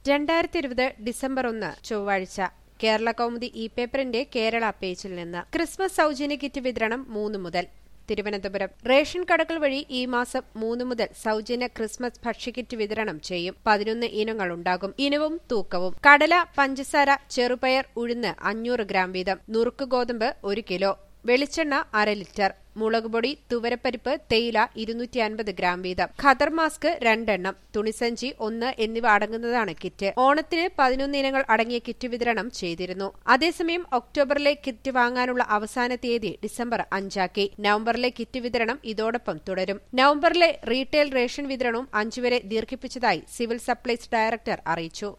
രണ്ടായിരത്തി ഇരുപത് ഡിസംബർ ഒന്ന് ചൊവ്വാഴ്ച കേരള കൗമുദി ഇ പേപ്പറിന്റെ കേരള പേജിൽ നിന്ന് ക്രിസ്മസ് സൗജന്യ കിറ്റ് വിതരണം മൂന്ന് മുതൽ തിരുവനന്തപുരം റേഷൻ കടകൾ വഴി ഈ മാസം മൂന്ന് മുതൽ സൗജന്യ ക്രിസ്മസ് ഭക്ഷ്യക്കിറ്റ് വിതരണം ചെയ്യും പതിനൊന്ന് ഇനങ്ങളുണ്ടാകും ഇനവും തൂക്കവും കടല പഞ്ചസാര ചെറുപയർ ഉഴുന്ന് അഞ്ഞൂറ് ഗ്രാം വീതം നുറുക്ക് ഗോതമ്പ് ഒരു കിലോ വെളിച്ചെണ്ണ അര ലിറ്റർ മുളകുപൊടി തുവരപ്പരിപ്പ് തേയില ഇരുന്നൂറ്റി അൻപത് ഗ്രാം വീതം ഖദർ മാസ്ക് രണ്ടെണ്ണം തുണിസഞ്ചി ഒന്ന് എന്നിവ അടങ്ങുന്നതാണ് കിറ്റ് ഓണത്തിന് പതിനൊന്ന് ഇനങ്ങൾ അടങ്ങിയ കിറ്റ് വിതരണം ചെയ്തിരുന്നു അതേസമയം ഒക്ടോബറിലെ കിറ്റ് വാങ്ങാനുള്ള അവസാന തീയതി ഡിസംബർ അഞ്ചാക്കി നവംബറിലെ കിറ്റ് വിതരണം ഇതോടൊപ്പം തുടരും നവംബറിലെ റീറ്റെയിൽ റേഷൻ വിതരണവും അഞ്ചുവരെ ദീർഘിപ്പിച്ചതായി സിവിൽ സപ്ലൈസ് ഡയറക്ടർ അറിയിച്ചു